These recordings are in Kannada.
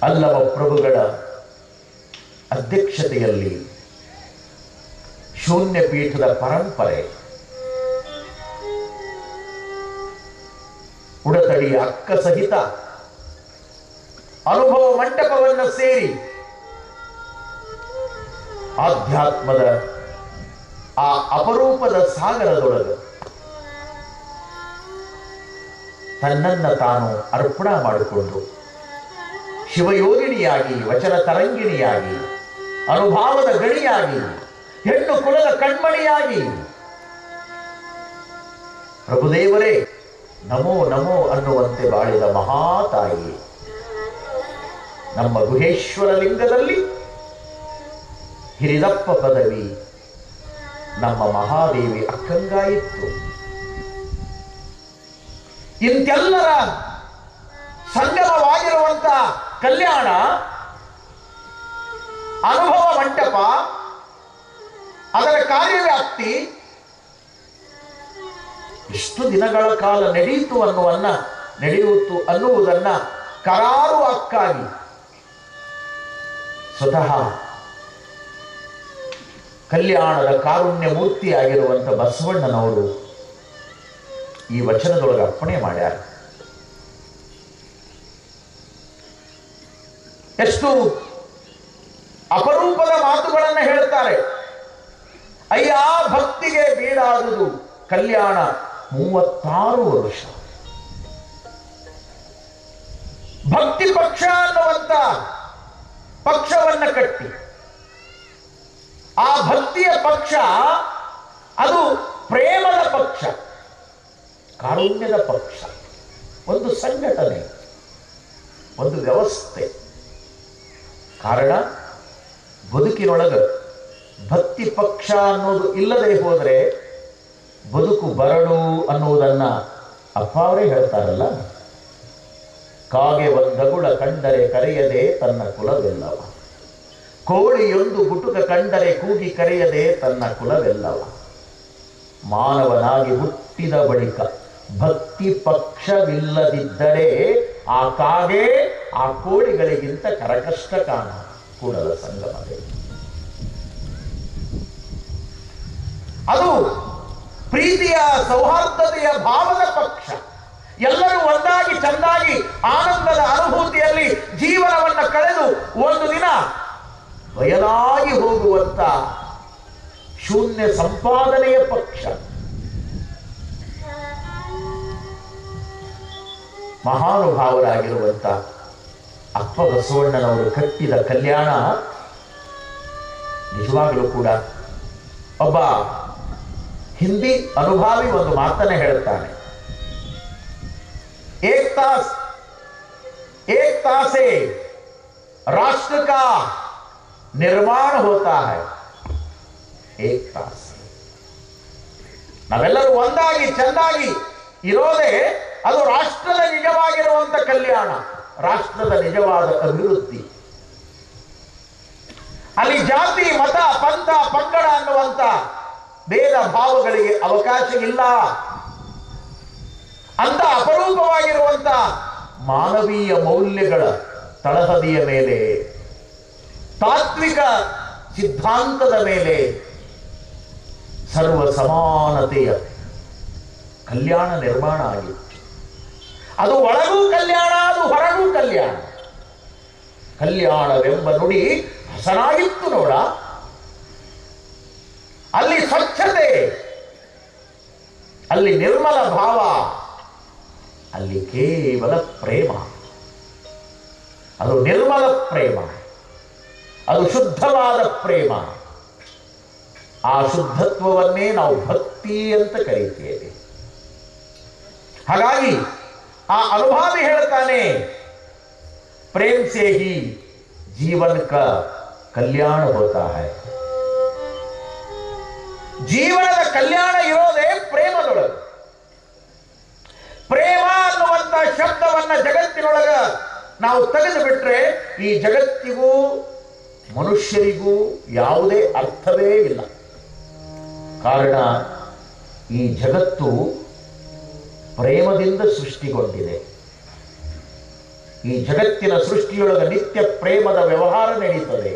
ಅಲ್ಲವ ಪ್ರಭುಗಳ ಅಧ್ಯಕ್ಷತೆಯಲ್ಲಿ ಶೂನ್ಯ ಪೀಠದ ಪರಂಪರೆ ಉಡತಡಿಯ ಅಕ್ಕ ಸಹಿತ ಅನುಭವ ಮಂಟಪವನ್ನು ಸೇರಿ ಆಧ್ಯಾತ್ಮದ ಆ ಅಪರೂಪದ ಸಾಗರದೊಳಗೆ ತನ್ನನ್ನ ತಾನು ಅರ್ಪಣಾ ಮಾಡಿಕೊಂಡು ಶಿವಯೋಗಿನಿಯಾಗಿ ವಚನ ತರಂಗಿಣಿಯಾಗಿ ಅನುಭಾವದ ಗಣಿಯಾಗಿ ಹೆಣ್ಣು ಕುಲದ ಕಣ್ಮಣಿಯಾಗಿ ಪ್ರಭುದೇವರೇ ನಮೋ ನಮೋ ಅನ್ನುವಂತೆ ಬಾಳಿದ ಮಹಾತಾಯಿ ನಮ್ಮ ಗುಹೇಶ್ವರ ಲಿಂಗದಲ್ಲಿ ಹಿರಿದಪ್ಪ ಪದವಿ ನಮ್ಮ ಮಹಾದೇವಿ ಅಕ್ಕಂಗಾಯಿತ್ತು ಇಂತೆಲ್ಲರ ಸಂಗಮವಾಗಿರುವಂತ ಕಲ್ಯಾಣ ಅನುಭವ ಮಂಟಪ ಅದರ ಕಾರ್ಯವ್ಯಾಪ್ತಿ ಎಷ್ಟು ದಿನಗಳ ಕಾಲ ನಡೆಯಿತು ಅನ್ನುವನ್ನ ನಡೆಯುತ್ತು ಅನ್ನುವುದನ್ನ ಕರಾರು ಅಕ್ಕಾಗಿ ಸ್ವತಃ ಕಲ್ಯಾಣದ ಕಾರುಣ್ಯ ಮೂರ್ತಿಯಾಗಿರುವಂಥ ಬಸವಣ್ಣನವರು ಈ ವಚನದೊಳಗೆ ಅರ್ಪಣೆ ಮಾಡ್ಯಾರ ಎಷ್ಟು ಅಪರೂಪದ ಮಾತುಗಳನ್ನು ಹೇಳ್ತಾರೆ ಅಯ್ಯ ಭಕ್ತಿಗೆ ಬೀಡಾದುದು ಕಲ್ಯಾಣ ಮೂವತ್ತಾರು ವರ್ಷ ಭಕ್ತಿ ಪಕ್ಷ ಅನ್ನುವಂತ ಪಕ್ಷವನ್ನ ಕಟ್ಟಿ ಆ ಭಕ್ತಿಯ ಪಕ್ಷ ಅದು ಪ್ರೇಮದ ಪಕ್ಷ ಕಾರುಣ್ಯದ ಪಕ್ಷ ಒಂದು ಸಂಘಟನೆ ಒಂದು ವ್ಯವಸ್ಥೆ ಕಾರಣ ಬದುಕಿನೊಳಗ ಭಕ್ತಿ ಪಕ್ಷ ಅನ್ನೋದು ಇಲ್ಲದೆ ಹೋದರೆ ಬದುಕು ಬರಡು ಅನ್ನುವುದನ್ನ ಅಪ್ಪ ಅವರೇ ಹೇಳ್ತಾರಲ್ಲ ಕಾಗೆ ಒಂದಗುಳ ಕಂಡರೆ ಕರೆಯದೆ ತನ್ನ ಕುಲವೆಲ್ಲವ ಕೋಳಿಯೊಂದು ಗುಟುಕ ಕಂಡರೆ ಕೂಗಿ ಕರೆಯದೆ ತನ್ನ ಕುಲವೆಲ್ಲವ ಮಾನವನಾಗಿ ಹುಟ್ಟಿದ ಬಳಿಕ ಭಕ್ತಿ ಪಕ್ಷವಿಲ್ಲದಿದ್ದರೆ ಆ ಕಾಗೆ ಆ ಕೋಳಿಗಳಿಗಿಂತ ಕರಕಷ್ಟ ಕಾಣ ಕೂಡಲ ಸಂಗಮದೇ ಅದು ಪ್ರೀತಿಯ ಸೌಹಾರ್ದತೆಯ ಭಾವದ ಪಕ್ಷ ಎಲ್ಲರೂ ಒಂದಾಗಿ ಚಂದಾಗಿ ಆನಂದದ ಅನುಭೂತಿಯಲ್ಲಿ ಜೀವನವನ್ನ ಕಳೆದು ಒಂದು ದಿನ ಬಯಲಾಗಿ ಹೋಗುವಂತ ಶೂನ್ಯ ಸಂಪಾದನೆಯ ಪಕ್ಷ ಮಹಾನುಭಾವರಾಗಿರುವಂತ ಅಪ್ಪ ಬಸವಣ್ಣನವರು ಕಟ್ಟಿದ ಕಲ್ಯಾಣ ನಿಜವಾಗಲೂ ಕೂಡ ಒಬ್ಬ ಹಿಂದಿ ಅನುಭಾವಿ ಒಂದು ಮಾತನ್ನ ಹೇಳ್ತಾನೆ एक तास एक तास से राष्ट्र का निर्माण होता है एक तास ನಾವೆಲ್ಲರೂ ಒಂದಾಗಿ ಚೆಂದಾಗಿ ಇರೋದೇ ಅದು ರಾಷ್ಟ್ರದ ನಿಜವಾಗಿರುವಂತ ಕಲ್ಯಾಣ ರಾಷ್ಟ್ರದ ನಿಜವಾದ ಅಭಿವೃದ್ಧಿ ಅಲ್ಲಿ ಜಾತಿ ಮತ ಪಂಥ ಪಂಗಡ ಅನ್ನುವಂತ ಭೇದ ಭಾವಗಳಿಗೆ ಅವಕಾಶ ಇಲ್ಲ ಅಂತ ಅಪರೂಪವಾಗಿರುವಂತ ಮಾನವೀಯ ಮೌಲ್ಯಗಳ ತಳಹದಿಯ ಮೇಲೆ ತಾತ್ವಿಕ ಸಿದ್ಧಾಂತದ ಮೇಲೆ ಸರ್ವ ಸಮಾನತೆಯ ಕಲ್ಯಾಣ ನಿರ್ಮಾಣ ಆಗಿತ್ತು ಅದು ಒಳಗೂ ಕಲ್ಯಾಣ ಅದು ಹೊರಗೂ ಕಲ್ಯಾಣ ಕಲ್ಯಾಣವೆಂಬ ನುಡಿ ಹಸನಾಗಿತ್ತು ನೋಡ ಅಲ್ಲಿ ಸ್ವಚ್ಛತೆ ಅಲ್ಲಿ ನಿರ್ಮಲ ಭಾವ ಅಲ್ಲಿ ಕೇವಲ ಪ್ರೇಮ ಅದು ನಿರ್ಮಲ ಪ್ರೇಮ ಅದು ಶುದ್ಧವಾದ ಪ್ರೇಮ ಆ ಶುದ್ಧತ್ವವನ್ನೇ ನಾವು ಭಕ್ತಿ ಅಂತ ಕರೀತೇವೆ ಹಾಗಾಗಿ ಆ ಅನುಭಾವಿ ಹೇಳ್ತಾನೆ ಪ್ರೇಮ್ ಸೇ ಹಿ ಜೀವನ್ ಕ ಕಲ್ಯಾಣ ಹೋತಾ ಹೈ ಜೀವನದ ಕಲ್ಯಾಣ ಇರೋದೇ ಪ್ರೇಮದೊಳಗೆ ಪ್ರೇಮ ಅನ್ನುವಂತ ಶಬ್ದವನ್ನ ಜಗತ್ತಿನೊಳಗ ನಾವು ತೆಗೆದು ಬಿಟ್ರೆ ಈ ಜಗತ್ತಿಗೂ ಮನುಷ್ಯರಿಗೂ ಯಾವುದೇ ಅರ್ಥವೇ ಇಲ್ಲ ಕಾರಣ ಈ ಜಗತ್ತು ಪ್ರೇಮದಿಂದ ಸೃಷ್ಟಿಗೊಂಡಿದೆ ಈ ಜಗತ್ತಿನ ಸೃಷ್ಟಿಯೊಳಗೆ ನಿತ್ಯ ಪ್ರೇಮದ ವ್ಯವಹಾರ ನಡೀತದೆ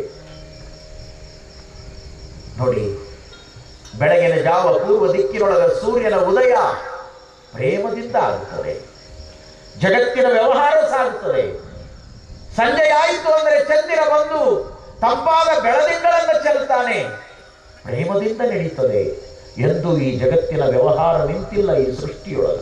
ನೋಡಿ ಬೆಳಗಿನ ಜಾವ ಪೂರ್ವ ದಿಕ್ಕಿನೊಳಗ ಸೂರ್ಯನ ಉದಯ ಪ್ರೇಮದಿಂದ ಆಗುತ್ತದೆ ಜಗತ್ತಿನ ವ್ಯವಹಾರ ಸಾಗುತ್ತದೆ ಸಂಜೆ ಆಯಿತು ಅಂದರೆ ಚಂದಿರ ಬಂದು ತಂಪಾದ ಬೆಳದಿಂಗಳನ್ನು ಚೆಲ್ತಾನೆ ಪ್ರೇಮದಿಂದ ನಡೀತದೆ ಎಂದು ಈ ಜಗತ್ತಿನ ವ್ಯವಹಾರ ನಿಂತಿಲ್ಲ ಈ ಸೃಷ್ಟಿಯೊಳಗ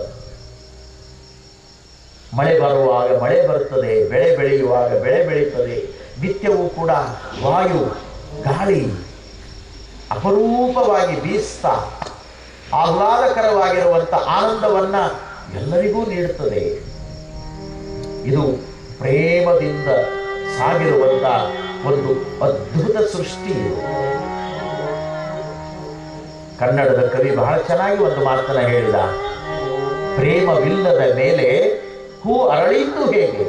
ಮಳೆ ಬರುವಾಗ ಮಳೆ ಬರುತ್ತದೆ ಬೆಳೆ ಬೆಳೆಯುವಾಗ ಬೆಳೆ ಬೆಳೀತದೆ ನಿತ್ಯವೂ ಕೂಡ ವಾಯು ಗಾಳಿ ಅಪರೂಪವಾಗಿ ಬೀಸ್ತಾ ಆಹ್ಲಾದಕರವಾಗಿರುವಂಥ ಆನಂದವನ್ನ ಎಲ್ಲರಿಗೂ ನೀಡುತ್ತದೆ ಇದು ಪ್ರೇಮದಿಂದ ಸಾಗಿರುವಂತ ಒಂದು ಅದ್ಭುತ ಸೃಷ್ಟಿ ಇದು ಕನ್ನಡದ ಕವಿ ಬಹಳ ಚೆನ್ನಾಗಿ ಒಂದು ಮಾತನ್ನ ಹೇಳಿದ ಪ್ರೇಮವಿಲ್ಲದ ಮೇಲೆ ಹೂ ಅರಳಿದ್ದು ಹೇಗೆ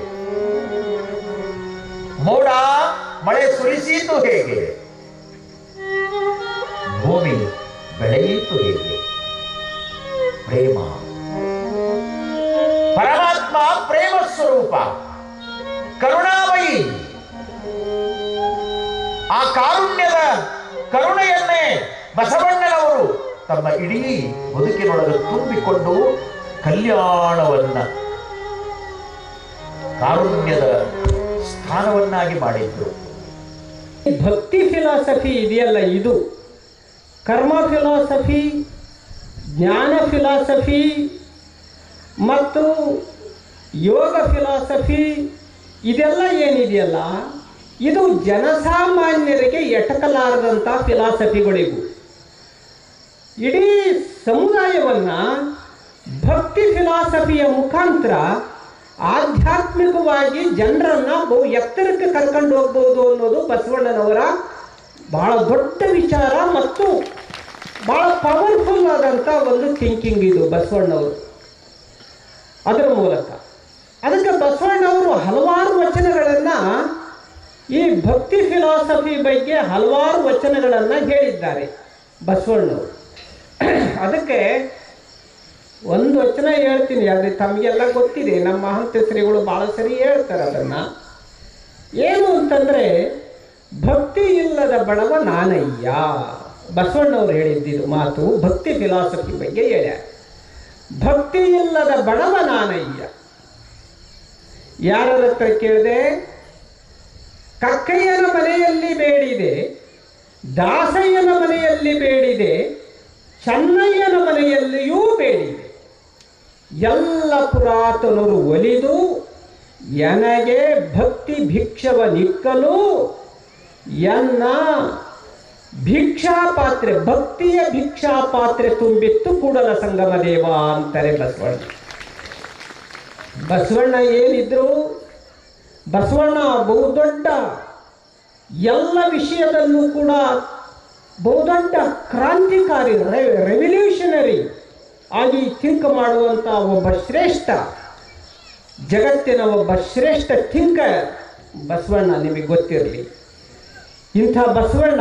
ಮೋಡ ಮಳೆ ಸುರಿಸಿದ್ದು ಹೇಗೆ ಭೂಮಿ ಬೆಳೆಯಿತು ಹೇಗೆ ಪ್ರೇಮ ಪರಮಾತ್ಮ ಪ್ರೇಮ ಸ್ವರೂಪ ಕರುಣಾಮಯಿ ಆ ಕಾರುಣ್ಯದ ಕರುಣೆಯನ್ನೇ ಬಸವಣ್ಣನವರು ತಮ್ಮ ಇಡೀ ಬದುಕಿನೊಳಗೆ ತುಂಬಿಕೊಂಡು ಕಲ್ಯಾಣವನ್ನ ಕಾರುಣ್ಯದ ಸ್ಥಾನವನ್ನಾಗಿ ಮಾಡಿದ್ರು ಈ ಭಕ್ತಿ ಫಿಲಾಸಫಿ ಇದೆಯಲ್ಲ ಇದು ಕರ್ಮ ಫಿಲಾಸಫಿ ಜ್ಞಾನ ಫಿಲಾಸಫಿ ಮತ್ತು ಯೋಗ ಫಿಲಾಸಫಿ ಇದೆಲ್ಲ ಏನಿದೆಯಲ್ಲ ಇದು ಜನಸಾಮಾನ್ಯರಿಗೆ ಎಟಕಲಾರದಂಥ ಫಿಲಾಸಫಿಗಳಿವು ಇಡೀ ಸಮುದಾಯವನ್ನು ಭಕ್ತಿ ಫಿಲಾಸಫಿಯ ಮುಖಾಂತರ ಆಧ್ಯಾತ್ಮಿಕವಾಗಿ ಜನರನ್ನ ಬಹು ಎತ್ತರಕ್ಕೆ ಕರ್ಕೊಂಡು ಹೋಗ್ಬೋದು ಅನ್ನೋದು ಬಸವಣ್ಣನವರ ಬಹಳ ದೊಡ್ಡ ವಿಚಾರ ಮತ್ತು ಬಹಳ ಪವರ್ಫುಲ್ ಆದಂಥ ಒಂದು ಥಿಂಕಿಂಗ್ ಇದು ಬಸವಣ್ಣವರು ಅದರ ಮೂಲಕ ಅದಕ್ಕೆ ಬಸವಣ್ಣವರು ಹಲವಾರು ವಚನಗಳನ್ನು ಈ ಭಕ್ತಿ ಫಿಲಾಸಫಿ ಬಗ್ಗೆ ಹಲವಾರು ವಚನಗಳನ್ನು ಹೇಳಿದ್ದಾರೆ ಬಸವಣ್ಣವರು ಅದಕ್ಕೆ ಒಂದು ವಚನ ಹೇಳ್ತೀನಿ ಆದರೆ ತಮಗೆಲ್ಲ ಗೊತ್ತಿದೆ ನಮ್ಮ ಮಹಂತ ಶ್ರೀಗಳು ಭಾಳ ಸರಿ ಹೇಳ್ತಾರೆ ಅದನ್ನು ಏನು ಅಂತಂದರೆ ಭಕ್ತಿ ಇಲ್ಲದ ಬಡವ ನಾನಯ್ಯ ಬಸವಣ್ಣವ್ರು ಹೇಳಿದ್ದಿದ್ದು ಮಾತು ಭಕ್ತಿ ಫಿಲಾಸಫಿ ಬಗ್ಗೆ ಹೇಳ್ಯಾರ ಭಕ್ತಿ ಇಲ್ಲದ ಬಡವ ನಾನಯ್ಯ ಯಾರ ಹತ್ರ ಕೇಳಿದೆ ಕಕ್ಕಯ್ಯನ ಮನೆಯಲ್ಲಿ ಬೇಡಿದೆ ದಾಸಯ್ಯನ ಮನೆಯಲ್ಲಿ ಬೇಡಿದೆ ಚೆನ್ನಯ್ಯನ ಮನೆಯಲ್ಲಿಯೂ ಬೇಡಿದೆ ಎಲ್ಲ ಪುರಾತನರು ಒಲಿದು ಎನಗೆ ಭಕ್ತಿ ಭಿಕ್ಷವ ನಿಕ್ಕಲು ಎನ್ನ ಭಿಕ್ಷಾ ಪಾತ್ರೆ ಭಕ್ತಿಯ ಭಿಕ್ಷಾ ಪಾತ್ರೆ ತುಂಬಿತ್ತು ಕೂಡಲ ಸಂಗಮ ದೇವ ಅಂತಾರೆ ಬಸವಣ್ಣ ಬಸವಣ್ಣ ಏನಿದ್ರು ಬಸವಣ್ಣ ಬಹುದೊಡ್ಡ ಎಲ್ಲ ವಿಷಯದಲ್ಲೂ ಕೂಡ ಬಹುದೊಡ್ಡ ಕ್ರಾಂತಿಕಾರಿ ರೆವಲ್ಯೂಷನರಿ ಆಗಿ ಥಿಂಕ್ ಮಾಡುವಂಥ ಒಬ್ಬ ಶ್ರೇಷ್ಠ ಜಗತ್ತಿನ ಒಬ್ಬ ಶ್ರೇಷ್ಠ ಥಿಂಕರ್ ಬಸವಣ್ಣ ನಿಮಗೆ ಗೊತ್ತಿರಲಿ ಇಂಥ ಬಸವಣ್ಣ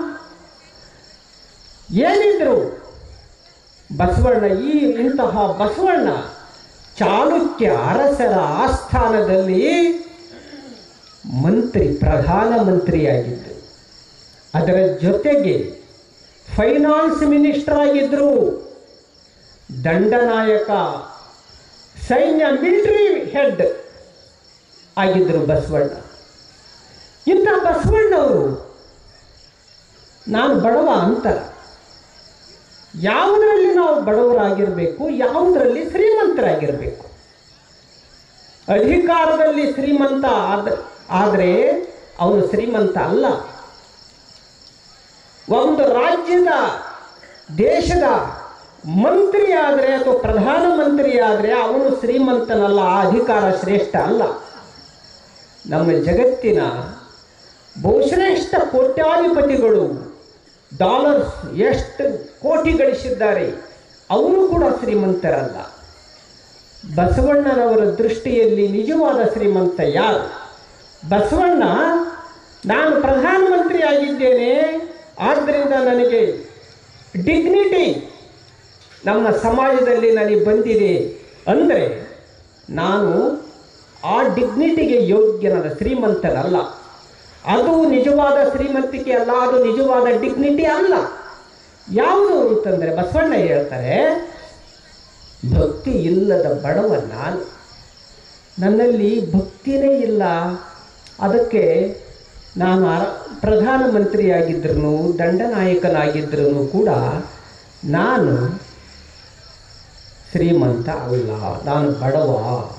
ಏನಿದ್ರು ಬಸವಣ್ಣ ಈ ಇಂತಹ ಬಸವಣ್ಣ ಚಾಲುಕ್ಯ ಅರಸರ ಆಸ್ಥಾನದಲ್ಲಿ ಮಂತ್ರಿ ಪ್ರಧಾನ ಮಂತ್ರಿಯಾಗಿದ್ದರು ಅದರ ಜೊತೆಗೆ ಫೈನಾನ್ಸ್ ಮಿನಿಸ್ಟರ್ ಆಗಿದ್ದರು ದಂಡನಾಯಕ ಸೈನ್ಯ ಮಿಲಿಟರಿ ಹೆಡ್ ಆಗಿದ್ದರು ಬಸವಣ್ಣ ಇಂಥ ಬಸವಣ್ಣವರು ನಾನು ಬಡವ ಅಂತರ ಯಾವುದರಲ್ಲಿ ನಾವು ಬಡವರಾಗಿರಬೇಕು ಯಾವುದರಲ್ಲಿ ಶ್ರೀಮಂತರಾಗಿರಬೇಕು ಅಧಿಕಾರದಲ್ಲಿ ಶ್ರೀಮಂತ ಆದ ಆದರೆ ಅವನು ಶ್ರೀಮಂತ ಅಲ್ಲ ಒಂದು ರಾಜ್ಯದ ದೇಶದ ಮಂತ್ರಿ ಆದರೆ ಅಥವಾ ಪ್ರಧಾನಮಂತ್ರಿ ಆದರೆ ಅವನು ಶ್ರೀಮಂತನಲ್ಲ ಆ ಅಧಿಕಾರ ಶ್ರೇಷ್ಠ ಅಲ್ಲ ನಮ್ಮ ಜಗತ್ತಿನ ಬಹುಶ್ರೇಷ್ಠ ಕೋಟ್ಯಾಧಿಪತಿಗಳು ಡಾಲರ್ಸ್ ಎಷ್ಟು ಕೋಟಿ ಗಳಿಸಿದ್ದಾರೆ ಅವರು ಕೂಡ ಶ್ರೀಮಂತರಲ್ಲ ಬಸವಣ್ಣನವರ ದೃಷ್ಟಿಯಲ್ಲಿ ನಿಜವಾದ ಶ್ರೀಮಂತ ಯಾರು ಬಸವಣ್ಣ ನಾನು ಪ್ರಧಾನಮಂತ್ರಿ ಆಗಿದ್ದೇನೆ ಆದ್ದರಿಂದ ನನಗೆ ಡಿಗ್ನಿಟಿ ನಮ್ಮ ಸಮಾಜದಲ್ಲಿ ನನಗೆ ಬಂದಿದೆ ಅಂದರೆ ನಾನು ಆ ಡಿಗ್ನಿಟಿಗೆ ಯೋಗ್ಯನಾದ ಶ್ರೀಮಂತನಲ್ಲ ಅದು ನಿಜವಾದ ಶ್ರೀಮಂತಿಕೆ ಅಲ್ಲ ಅದು ನಿಜವಾದ ಡಿಗ್ನಿಟಿ ಅಲ್ಲ ಯಾವುದು ಅಂತಂದರೆ ಬಸವಣ್ಣ ಹೇಳ್ತಾರೆ ಭಕ್ತಿ ಇಲ್ಲದ ಬಡವ ನಾನು ನನ್ನಲ್ಲಿ ಭಕ್ತಿನೇ ಇಲ್ಲ ಅದಕ್ಕೆ ನಾನು ಅರ- ಪ್ರಧಾನಮಂತ್ರಿಯಾಗಿದ್ರೂ ದಂಡನಾಯಕನಾಗಿದ್ರೂ ಕೂಡ ನಾನು ಶ್ರೀಮಂತ ಅಲ್ಲ ನಾನು ಬಡವ